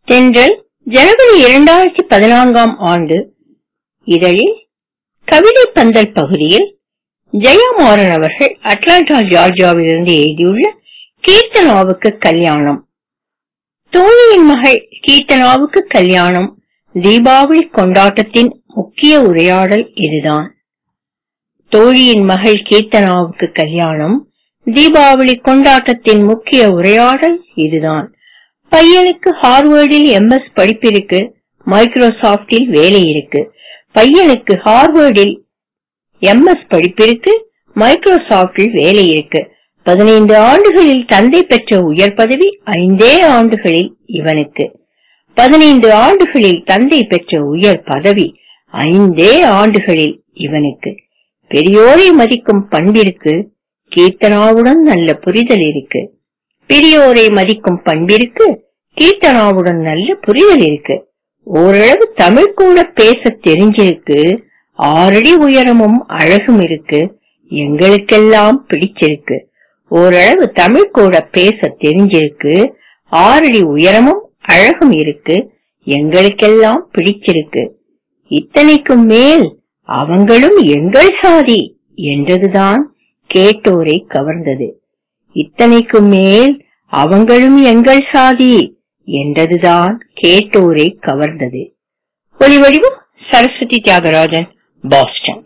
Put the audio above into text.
தென்றல் ஜனவரி இரண்டாயிரத்தி பதினான்காம் ஆண்டு இதழில் கவிதை பந்தல் பகுதியில் ஜெயமாறன் அவர்கள் அட்லாண்டா ஜார்ஜியாவிலிருந்து எழுதியுள்ள கீர்த்தனாவுக்கு கல்யாணம் தோழியின் மகள் கீர்த்தனாவுக்கு கல்யாணம் தீபாவளி கொண்டாட்டத்தின் முக்கிய உரையாடல் இதுதான் தோழியின் மகள் கீர்த்தனாவுக்கு கல்யாணம் தீபாவளி கொண்டாட்டத்தின் முக்கிய உரையாடல் இதுதான் பையனுக்கு ஹார்வர்டில் எம்எஸ் படிப்பிருக்கு மைக்ரோசாப்டில் வேலை இருக்கு பையனுக்கு ஹார்வர்டில் எம்எஸ் படிப்பிருக்கு மைக்ரோசாப்டில் வேலை இருக்கு பதினைந்து ஆண்டுகளில் தந்தை பெற்ற உயர் பதவி ஐந்தே ஆண்டுகளில் இவனுக்கு பதினைந்து ஆண்டுகளில் தந்தை பெற்ற உயர் பதவி ஐந்தே ஆண்டுகளில் இவனுக்கு பெரியோரை மதிக்கும் பண்பிற்கு கீர்த்தனாவுடன் நல்ல புரிதல் இருக்கு பெரியோரை மதிக்கும் பண்பிற்கு கீர்த்தனாவுடன் நல்ல புரிதல் இருக்கு ஓரளவு தமிழ் கூட பேச தெரிஞ்சிருக்கு ஆறடி உயரமும் அழகும் இருக்கு எங்களுக்கெல்லாம் பிடிச்சிருக்கு ஓரளவு தமிழ் கூட பேச தெரிஞ்சிருக்கு ஆறடி உயரமும் அழகும் இருக்கு எங்களுக்கெல்லாம் பிடிச்சிருக்கு இத்தனைக்கும் மேல் அவங்களும் எங்கள் சாதி என்றதுதான் கேட்டோரை கவர்ந்தது இத்தனைக்கும் மேல் அவங்களும் எங்கள் சாதி என்றதுதான் கேட்டோரை கவர்ந்தது ஒளிவடிவம் சரஸ்வதி தியாகராஜன் பாஸ்டன்